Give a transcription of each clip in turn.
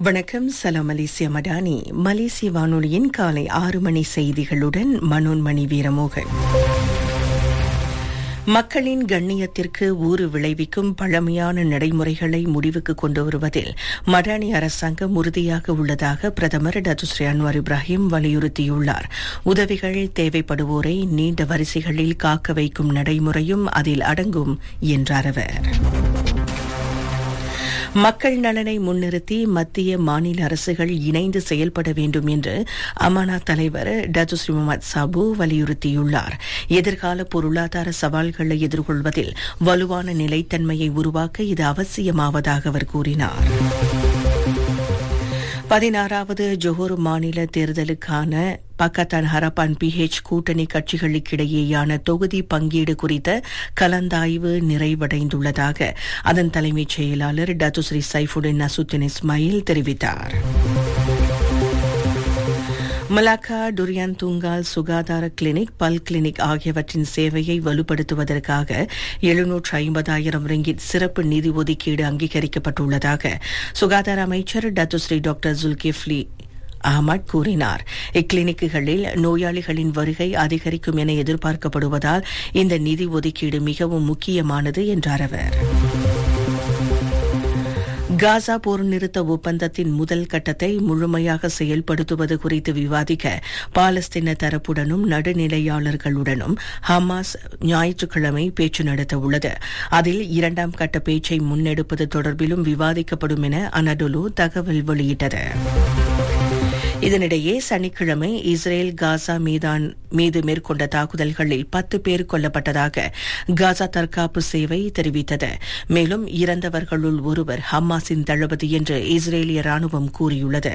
வணக்கம் சலாம் மலேசிய மடானி மலேசிய வானொலியின் காலை ஆறு மணி செய்திகளுடன் மனோன்மணி வீரமோகன் மக்களின் கண்ணியத்திற்கு ஊறு விளைவிக்கும் பழமையான நடைமுறைகளை முடிவுக்கு கொண்டு வருவதில் மடானி அரசாங்கம் உறுதியாக உள்ளதாக பிரதமர் டத்துஸ்ரீ அன்வார் இப்ராஹிம் வலியுறுத்தியுள்ளார் உதவிகள் தேவைப்படுவோரை நீண்ட வரிசைகளில் காக்க வைக்கும் நடைமுறையும் அதில் அடங்கும் என்றார் அவர் மக்கள் நலனை முன்னிறுத்தி மத்திய மாநில அரசுகள் இணைந்து செயல்பட வேண்டும் என்று அமானா தலைவர் டத்துஸ்ரீ முகமது சாபு வலியுறுத்தியுள்ளார் எதிர்கால பொருளாதார சவால்களை எதிர்கொள்வதில் வலுவான நிலைத்தன்மையை உருவாக்க இது அவசியமாவதாக அவர் கூறினார் பதினாறாவது ஜொஹோர் மாநில தேர்தலுக்கான பக்கத்தான் ஹரப்பான் பிஹெச் கூட்டணி கட்சிகளுக்கிடையேயான தொகுதி பங்கீடு குறித்த கலந்தாய்வு நிறைவடைந்துள்ளதாக அதன் தலைமைச் செயலாளர் டத்துஸ்ரீ சைஃபுடின் நசுத்தின் இஸ்மாயில் தெரிவித்தார் மலாக்கா டுரியான் துங்கால் சுகாதார கிளினிக் பல் கிளினிக் ஆகியவற்றின் சேவையை வலுப்படுத்துவதற்காக எழுநூற்று ஐம்பதாயிரம் ரிங்கிட் சிறப்பு நிதி ஒதுக்கீடு அங்கீகரிக்கப்பட்டுள்ளதாக சுகாதார அமைச்சர் டத்துஸ்ரீ டாக்டர் ஜுல்கிஃப்லி அகமட் கூறினார் இக்கிளினிக்குகளில் நோயாளிகளின் வருகை அதிகரிக்கும் என எதிர்பார்க்கப்படுவதால் இந்த நிதி ஒதுக்கீடு மிகவும் முக்கியமானது என்றார் அவர் காசா போர் நிறுத்த ஒப்பந்தத்தின் முதல் கட்டத்தை முழுமையாக செயல்படுத்துவது குறித்து விவாதிக்க பாலஸ்தீன தரப்புடனும் நடுநிலையாளர்களுடனும் ஹமாஸ் ஞாயிற்றுக்கிழமை பேச்சு நடத்த உள்ளது அதில் இரண்டாம் கட்ட பேச்சை முன்னெடுப்பது தொடர்பிலும் விவாதிக்கப்படும் என அனடொலு தகவல் வெளியிட்டது இதனிடையே சனிக்கிழமை இஸ்ரேல் காசா மீதான் மீது மேற்கொண்ட தாக்குதல்களில் பத்து பேர் கொல்லப்பட்டதாக காசா தற்காப்பு சேவை தெரிவித்தது மேலும் இறந்தவர்களுள் ஒருவர் ஹமாஸின் தளபதி என்று இஸ்ரேலிய ராணுவம் கூறியுள்ளது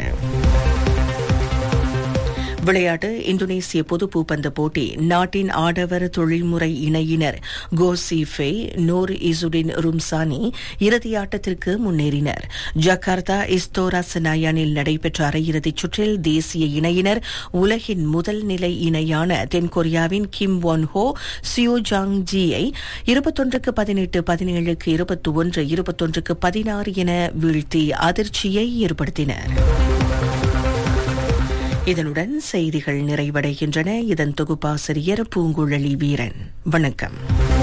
விளையாட்டு இந்தோனேசிய பொது பூப்பந்து போட்டி நாட்டின் ஆடவர் தொழில்முறை இணையினர் கோசிஃபே நூர் இசுடின் ரும்சானி இறுதியாட்டத்திற்கு முன்னேறினர் ஜகார்த்தா இஸ்தோரா சனாயானில் நடைபெற்ற அரையிறுதிச் சுற்றில் தேசிய இணையினர் உலகின் முதல் நிலை இணையான தென்கொரியாவின் கிம் ஒன் ஹோ சியோ ஜாங் ஜியை இருபத்தொன்றுக்கு பதினெட்டு பதினேழுக்கு இருபத்தி ஒன்று இருபத்தொன்றுக்கு பதினாறு என வீழ்த்தி அதிர்ச்சியை ஏற்படுத்தினர் இதனுடன் செய்திகள் நிறைவடைகின்றன இதன் தொகுப்பாசிரியர் பூங்குழலி வீரன் வணக்கம்